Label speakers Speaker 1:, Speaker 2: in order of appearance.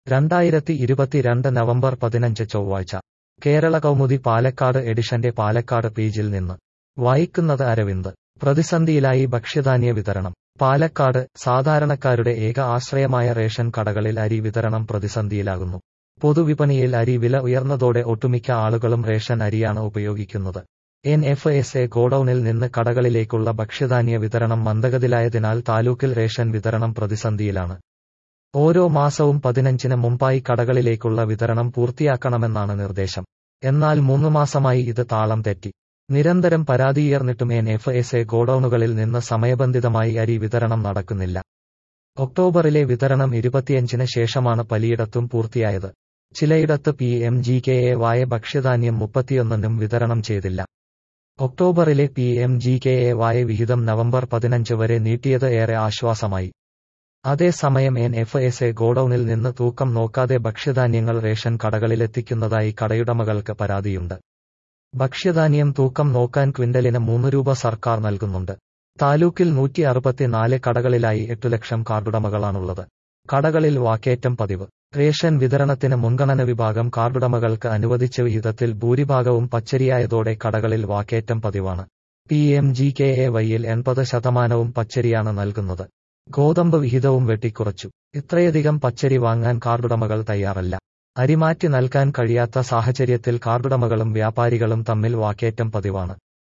Speaker 1: രണ്ടായിരത്തി ഇരുപത്തിരണ്ട് നവംബർ പതിനഞ്ച് ചൊവ്വാഴ്ച കേരള കൗമുദി പാലക്കാട് എഡിഷന്റെ പാലക്കാട് പേജിൽ നിന്ന് വായിക്കുന്നത് അരവിന്ദ് പ്രതിസന്ധിയിലായി ഭക്ഷ്യധാന്യ വിതരണം പാലക്കാട് സാധാരണക്കാരുടെ ഏക ആശ്രയമായ റേഷൻ കടകളിൽ അരി വിതരണം പ്രതിസന്ധിയിലാകുന്നു പൊതുവിപണിയിൽ അരി വില ഉയർന്നതോടെ ഒട്ടുമിക്ക ആളുകളും റേഷൻ അരിയാണ് ഉപയോഗിക്കുന്നത് എൻ എഫ് എസ് എ ഗോഡൌണിൽ നിന്ന് കടകളിലേക്കുള്ള ഭക്ഷ്യധാന്യ വിതരണം മന്ദഗതിലായതിനാൽ താലൂക്കിൽ റേഷൻ വിതരണം പ്രതിസന്ധിയിലാണ് ഓരോ മാസവും പതിനഞ്ചിന് മുമ്പായി കടകളിലേക്കുള്ള വിതരണം പൂർത്തിയാക്കണമെന്നാണ് നിർദ്ദേശം എന്നാൽ മൂന്ന് മാസമായി ഇത് താളം തെറ്റി നിരന്തരം പരാതിയുയർന്നിട്ടും എൻ എഫ് എസ് എ ഗോഡൌണുകളിൽ നിന്ന് സമയബന്ധിതമായി അരി വിതരണം നടക്കുന്നില്ല ഒക്ടോബറിലെ വിതരണം ഇരുപത്തിയഞ്ചിന് ശേഷമാണ് പലയിടത്തും പൂർത്തിയായത് ചിലയിടത്ത് P M G K A Y ഭക്ഷ്യധാന്യം മുപ്പത്തിയൊന്നിനും വിതരണം ചെയ്തില്ല ഒക്ടോബറിലെ P M G K A Y വിഹിതം നവംബർ പതിനഞ്ച് വരെ നീട്ടിയത് ഏറെ ആശ്വാസമായി അതേസമയം എൻ എഫ് എസ് എ ഗോഡൌണിൽ നിന്ന് തൂക്കം നോക്കാതെ ഭക്ഷ്യധാന്യങ്ങൾ റേഷൻ കടകളിലെത്തിക്കുന്നതായി കടയുടമകൾക്ക് പരാതിയുണ്ട് ഭക്ഷ്യധാന്യം തൂക്കം നോക്കാൻ ക്വിന്റലിന് മൂന്ന് രൂപ സർക്കാർ നൽകുന്നുണ്ട് താലൂക്കിൽ നൂറ്റി അറുപത്തിനാല് കടകളിലായി എട്ടു ലക്ഷം കാർഡുടമകളാണുള്ളത് കടകളിൽ വാക്കേറ്റം പതിവ് റേഷൻ വിതരണത്തിന് മുൻഗണന വിഭാഗം കാർഡുടമകൾക്ക് അനുവദിച്ച വിഹിതത്തിൽ ഭൂരിഭാഗവും പച്ചരിയായതോടെ കടകളിൽ വാക്കേറ്റം പതിവാണ് P M G K A വൈയിൽ എൺപത് ശതമാനവും പച്ചരിയാണ് നൽകുന്നത് ഗോതമ്പ് വിഹിതവും വെട്ടിക്കുറച്ചു ഇത്രയധികം പച്ചരി വാങ്ങാൻ കാർഡുടമകൾ തയ്യാറല്ല അരിമാറ്റി നൽകാൻ കഴിയാത്ത സാഹചര്യത്തിൽ കാർഡുടമകളും വ്യാപാരികളും തമ്മിൽ വാക്കേറ്റം പതിവാണ്